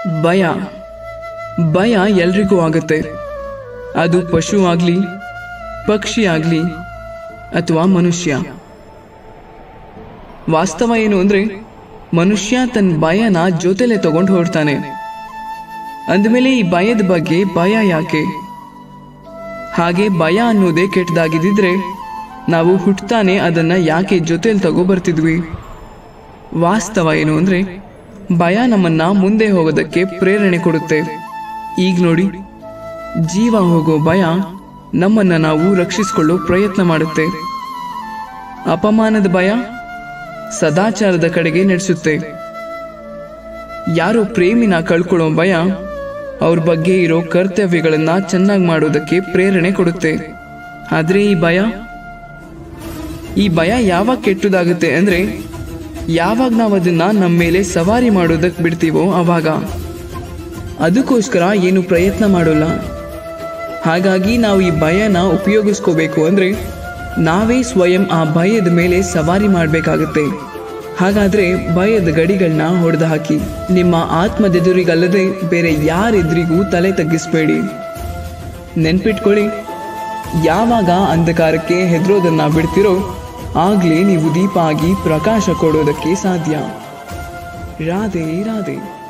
ಭಯ ಭಯ ಎಲ್ರಿಗೂ ಆಗುತ್ತೆ ಅದು ಪಶು ಆಗಲಿ ಪಕ್ಷಿ ಆಗಲಿ ಅಥವಾ ಮನುಷ್ಯ ವಾಸ್ತವ ಏನು ಅಂದ್ರೆ ಮನುಷ್ಯ ತನ್ನ ಭಯನ ಜೊತೆಲೆ ತಗೊಂಡು ಹೊರಡ್ತಾನೆ ಅಂದಮೇಲೆ ಈ ಭಯದ ಬಗ್ಗೆ ಭಯ ಯಾಕೆ ಹಾಗೆ ಭಯ ಅನ್ನೋದೇ ಕೆಟ್ಟದಾಗಿದ್ದಿದ್ರೆ ನಾವು ಹುಟ್ತಾನೆ ಅದನ್ನ ಯಾಕೆ ಜೊತೆಲಿ ತಗೋ ಬರ್ತಿದ್ವಿ ವಾಸ್ತವ ಏನು ಅಂದ್ರೆ ಭಯ ನಮ್ಮನ್ನ ಮುಂದೆ ಹೋಗೋದಕ್ಕೆ ಪ್ರೇರಣೆ ಕೊಡುತ್ತೆ ಈಗ ನೋಡಿ ಜೀವ ಹೋಗೋ ಭಯ ನಮ್ಮನ್ನ ನಾವು ರಕ್ಷಿಸಿಕೊಳ್ಳೋ ಪ್ರಯತ್ನ ಮಾಡುತ್ತೆ ಅಪಮಾನದ ಭಯ ಸದಾಚಾರದ ಕಡೆಗೆ ನಡೆಸುತ್ತೆ ಯಾರೋ ಪ್ರೇಮಿನ ಕಳ್ಕೊಳ್ಳೋ ಭಯ ಅವ್ರ ಬಗ್ಗೆ ಇರೋ ಕರ್ತವ್ಯಗಳನ್ನ ಚೆನ್ನಾಗಿ ಮಾಡೋದಕ್ಕೆ ಪ್ರೇರಣೆ ಕೊಡುತ್ತೆ ಆದ್ರೆ ಈ ಭಯ ಈ ಭಯ ಯಾವಾಗ ಕೆಟ್ಟದಾಗುತ್ತೆ ಅಂದ್ರೆ ಯಾವಾಗ ನಾವು ಅದನ್ನ ನಮ್ಮ ಮೇಲೆ ಸವಾರಿ ಮಾಡೋದಕ್ಕೆ ಬಿಡ್ತೀವೋ ಅವಾಗ ಅದಕ್ಕೋಸ್ಕರ ಏನು ಪ್ರಯತ್ನ ಮಾಡೋಲ್ಲ ಹಾಗಾಗಿ ನಾವು ಈ ಭಯನ ಉಪಯೋಗಿಸ್ಕೋಬೇಕು ಅಂದ್ರೆ ನಾವೇ ಸ್ವಯಂ ಆ ಭಯದ ಮೇಲೆ ಸವಾರಿ ಮಾಡಬೇಕಾಗುತ್ತೆ ಹಾಗಾದ್ರೆ ಭಯದ ಗಡಿಗಳನ್ನ ಹೊಡೆದು ಹಾಕಿ ನಿಮ್ಮ ಆತ್ಮದೆದುರಿಗಲ್ಲದೆ ಬೇರೆ ಯಾರೆದುರಿಗೂ ತಲೆ ತಗ್ಗಿಸ್ಬೇಡಿ ನೆನ್ಪಿಟ್ಕೊಳ್ಳಿ ಯಾವಾಗ ಅಂಧಕಾರಕ್ಕೆ ಹೆದರೋದನ್ನ ಬಿಡ್ತಿರೋ ಆಗ್ಲೇ ನೀವು ದೀಪ ಆಗಿ ಪ್ರಕಾಶ ಕೊಡೋದಕ್ಕೆ ಸಾಧ್ಯ ರಾಧೆ ರಾಧೆ